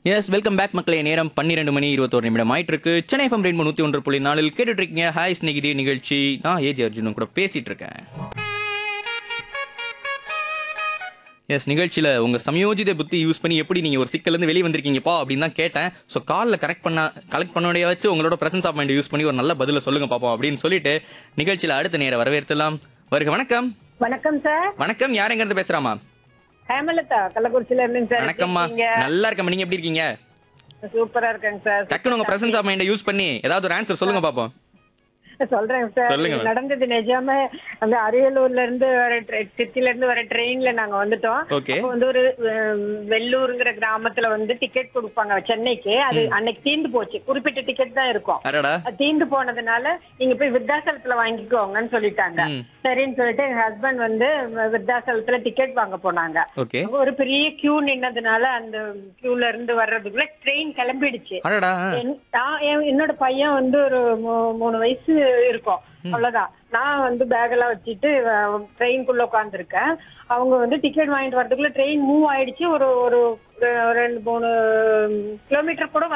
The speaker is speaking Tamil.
எஸ் வெல்கம் பேக் மக்களே நேரம் பன்னிரெண்டு மணி இருபத்தோரு நிமிடம் ஆயிட்டு இருக்கு சென்னை எஃப்எம் ரெயின்போ நூத்தி ஒன்று புள்ளி நாலில் கேட்டுட்டு இருக்கீங்க ஹாய் ஸ்நேகிதி நிகழ்ச்சி நான் ஏஜி அர்ஜுனும் கூட பேசிட்டு இருக்கேன் எஸ் நிகழ்ச்சியில் உங்கள் சமயோஜித புத்தி யூஸ் பண்ணி எப்படி நீங்கள் ஒரு சிக்கல்லேருந்து வெளியே வந்திருக்கீங்கப்பா அப்படின்னு தான் கேட்டேன் ஸோ காலில் கரெக்ட் பண்ண கலெக்ட் பண்ணோடைய வச்சு உங்களோட பிரசன்ஸ் ஆஃப் மைண்ட் யூஸ் பண்ணி ஒரு நல்ல பதில சொல்லுங்க பாப்போம் அப்படின்னு சொல்லிட்டு நிகழ்ச்சியில் அடுத்த நேரம் வரவேற்கலாம் வருக வணக்கம் வணக்கம் சார் வணக்கம் யார் எங்கேருந்து பேசுகிறாமா ஹேமலதா கள்ளக்குறிச்சியில இருந்துங்க சார் வணக்கம்மா எப்படி இருக்கீங்க? நல்லா இருக்கம்மா நீங்கள் எப்படி இருக்கீங்க சூப்பரா இருக்கேங்க சார் டக்குனு உங்க பிரசன்ஸ் ஆஃப் மைண்டை யூஸ் பண்ணி ஏதாவது ஒரு ஆன்சர் சொல்லுங்க பாப்போம் சொல்றேங்க சார் சொல்லுங்க இது மேம். நடந்தது நிஜாம அந்த அரியலூர்ல இருந்து வர tra- திருச்சியில இருந்து வர ட்ரெயின்ல நாங்க வந்துட்டோம் Okay. அப்போ வந்து ஒரு ஹம், வெள்ளூருங்கிற கிராமத்துல வந்து டிக்கெட் கொடுப்பாங்க சென்னைக்கு அது அன்னைக்கு தீந்து போச்சு குறிப்பிட்ட டிக்கெட் தான் இருக்கும் அடடா அது தீந்து போனதுனால நீங்க போய் விருத்தாசலத்துல வாங்கிக்கோங்கன்னு சொல்லிட்டாங்க ம். சரின்னு சொல்லிட்டு எங்க ஹஸ்பண்ட் வந்து விருத்தாசலத்துல டிக்கெட் வாங்க போனாங்க ஓகே அங்க ஒரு பெரிய கியூ நின்னதுனால அந்த கியூல இருந்து வர்றதுக்குள்ள ட்ரெயின் கிளம்பிடுச்சு அடடா என்- நான் என்- என்னோட பையன் வந்து ஒரு மூ- மூணு வயசு இருக்கும் அவ்வளவுதான் நான் வந்து பேக் எல்லாம் வச்சுட்டு ட்ரெயின்குள்ள உட்காந்துருக்கேன் அவங்க வந்து டிக்கெட் வாங்கிட்டு வரதுக்குள்ள ட்ரெயின் மூவ் ஆயிடுச்சு ஒரு ஒரு ஒரு ரெண்டு மூணு கிலோமீட்டர் கூட